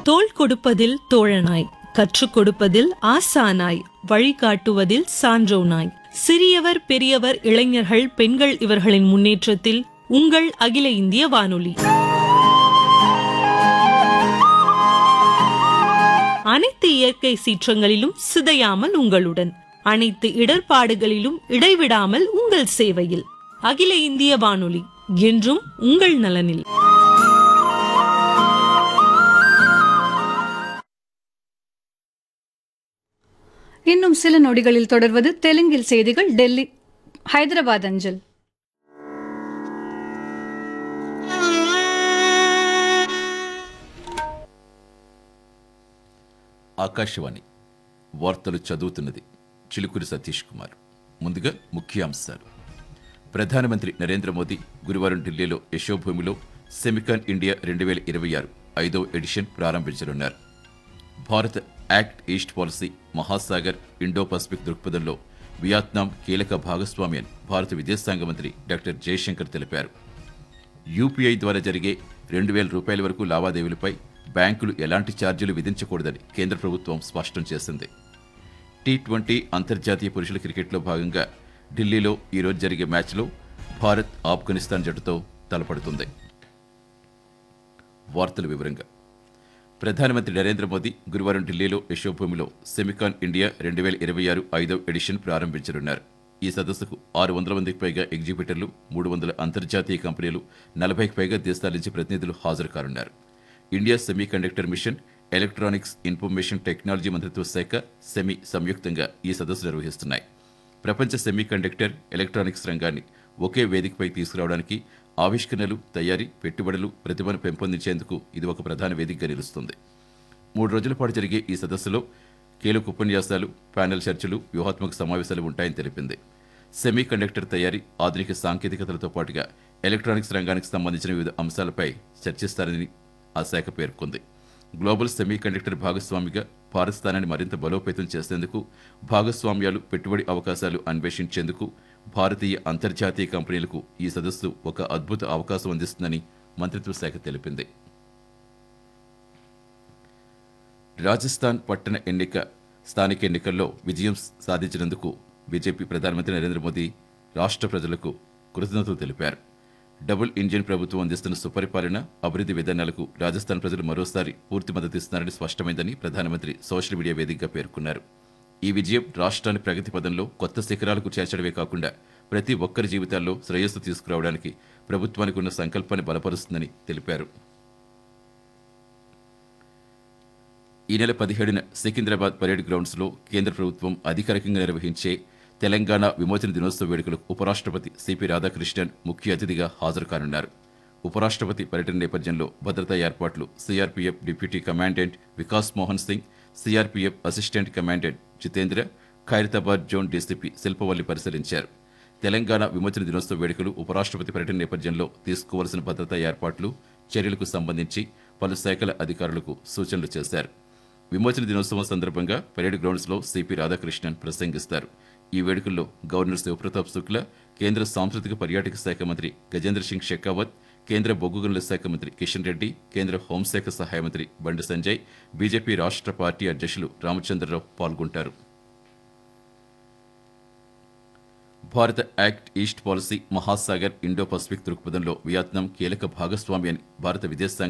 தோள் கொடுப்பதில் தோழனாய் கற்றுக் கொடுப்பதில் ஆசானாய் வழிகாட்டுவதில் சான்றோனாய் சிறியவர் பெரியவர் இளைஞர்கள் பெண்கள் இவர்களின் முன்னேற்றத்தில் உங்கள் அகில இந்திய வானொலி அனைத்து இயற்கை சீற்றங்களிலும் சிதையாமல் உங்களுடன் அனைத்து இடர்பாடுகளிலும் இடைவிடாமல் உங்கள் சேவையில் அகில இந்திய வானொலி என்றும் உங்கள் நலனில் இன்னும் சில நொடிகளில் தொடர்வது தெலுங்கில் செய்திகள் டெல்லி ஹைதராபாத் அஞ்சல் ఆకాశవాణి వార్తలు చదువుతున్నది చిలుకూరి సతీష్ కుమార్ ముందుగా ముఖ్యాంశాలు ప్రధానమంత్రి నరేంద్ర మోదీ గురువారం ఢిల్లీలో యశోభూమిలో సెమికాన్ ఇండియా రెండు వేల ఇరవై ఆరు ఐదవ ఎడిషన్ ప్రారంభించనున్నారు Bharat act east policy Mahasagar Indo Pacific దృక్పథంలో వియత్నాం కీలక భాగస్వామి అని భారత విదేశాంగ మంత్రి డాక్టర్ జయశంకర్ తెలిపారు యూపీఐ ద్వారా జరిగే రెండు వేల రూపాయల వరకు లావాదేవీలపై బ్యాంకులు ఎలాంటి ఛార్జీలు విధించకూడదని కేంద్ర ప్రభుత్వం స్పష్టం చేసింది టీ ట్వంటీ అంతర్జాతీయ పురుషుల క్రికెట్లో భాగంగా ఢిల్లీలో ఈరోజు జరిగే మ్యాచ్లో భారత్ ఆఫ్ఘనిస్తాన్ జట్టుతో తలపడుతుంది వార్తల వివరంగా ప్రధానమంత్రి నరేంద్ర మోదీ గురువారం ఢిల్లీలో యశోభూమిలో సెమికాన్ ఇండియా రెండు వేల ఇరవై ఆరు ఐదవ ఎడిషన్ ప్రారంభించనున్నారు ఈ సదస్సుకు ఆరు వందల మందికి పైగా ఎగ్జిబిటర్లు మూడు వందల అంతర్జాతీయ కంపెనీలు నలభైకి పైగా దేశాల నుంచి ప్రతినిధులు హాజరు కానున్నారు India semiconductor mission electronics information technology మంత్రిత్వ శాఖ సెమీ సంయుక్తంగా ఈ సదస్సు నిర్వహిస్తున్నాయి ప్రపంచ సెమీ కండక్టర్ ఎలక్ట్రానిక్స్ రంగాన్ని ఒకే వేదికపై తీసుకురావడానికి ఆవిష్కరణలు తయారీ పెట్టుబడులు ప్రతిభను పెంపొందించేందుకు ఇది ఒక ప్రధాన వేదికగా నిలుస్తుంది మూడు రోజుల పాటు జరిగే ఈ సదస్సులో కీలక ఉపన్యాసాలు ప్యానెల్ చర్చలు వ్యూహాత్మక సమావేశాలు ఉంటాయని తెలిపింది సెమీ కండక్టర్ తయారీ ఆధునిక సాంకేతికతలతో పాటుగా ఎలక్ట్రానిక్స్ రంగానికి సంబంధించిన వివిధ అంశాలపై చర్చిస్తారని ఆ శాఖ పేర్కొంది గ్లోబల్ సెమీ కండక్టర్ భాగస్వామిగా భారత్ స్థానాన్ని మరింత బలోపేతం చేసేందుకు భాగస్వామ్యాలు పెట్టుబడి అవకాశాలు అన్వేషించేందుకు భారతీయ అంతర్జాతీయ కంపెనీలకు ఈ సదస్సు ఒక అద్భుత అవకాశం అందిస్తుందని మంత్రిత్వ శాఖ తెలిపింది రాజస్థాన్ పట్టణ ఎన్నిక స్థానిక ఎన్నికల్లో విజయం సాధించినందుకు బీజేపీ ప్రధానమంత్రి నరేంద్ర మోదీ రాష్ట్ర ప్రజలకు కృతజ్ఞతలు తెలిపారు డబుల్ ఇంజిన్ ప్రభుత్వం అందిస్తున్న సుపరిపాలన అభివృద్ధి విధానాలకు రాజస్థాన్ ప్రజలు మరోసారి పూర్తి మద్దతిస్తున్నారని స్పష్టమైందని ప్రధానమంత్రి సోషల్ మీడియా వేదికగా పేర్కొన్నారు ఈ విజయం రాష్ట్రాన్ని ప్రగతి పదంలో కొత్త శిఖరాలకు చేర్చడమే కాకుండా ప్రతి ఒక్కరి జీవితాల్లో శ్రేయస్సు తీసుకురావడానికి ప్రభుత్వానికి ఉన్న సంకల్పాన్ని బలపరుస్తుందని తెలిపారు ఈ నెల పదిహేడున సికింద్రాబాద్ పరేడ్ గ్రౌండ్స్లో కేంద్ర ప్రభుత్వం అధికారికంగా నిర్వహించే తెలంగాణ విమోచన దినోత్సవ వేడుకలకు ఉపరాష్ట్రపతి సిపి రాధాకృష్ణన్ ముఖ్య అతిథిగా హాజరు కానున్నారు ఉపరాష్ట్రపతి పర్యటన నేపథ్యంలో భద్రతా ఏర్పాట్లు CRPF deputy commandant Vikas Mohan Singh CRPF assistant commandant Jitendra Khairatabad zone DCP Shilpavalli పరిశీలించారు తెలంగాణ విమోచన దినోత్సవ వేడుకలు ఉపరాష్ట్రపతి పర్యటన నేపథ్యంలో తీసుకోవాల్సిన భద్రతా ఏర్పాట్లు చర్యలకు సంబంధించి పలు శాఖల అధికారులకు సూచనలు చేశారు విమోచన దినోత్సవం సందర్భంగా పరేడ్ గ్రౌండ్స్లో సిపి రాధాకృష్ణన్ ప్రసంగిస్తారు ఈ వేడుకల్లో గవర్నర్ శివప్రతాప్ శుక్లా కేంద్ర సాంస్కృతిక పర్యాటక శాఖ మంత్రి గజేంద్ర సింగ్ షెకావత్ కేంద్ర బొగ్గు గనుల శాఖ మంత్రి కిషన్ రెడ్డి కేంద్ర హోంశాఖ సహాయ మంత్రి బండి సంజయ్ బీజేపీ రాష్ట్ర పార్టీ అధ్యక్షులు రామచంద్రరావు పాల్గొంటారు భారత act east policy Mahasagar Indo Pacific దృక్పథంలో వియత్నాం కీలక భాగస్వామి అని భారత విదేశాంగ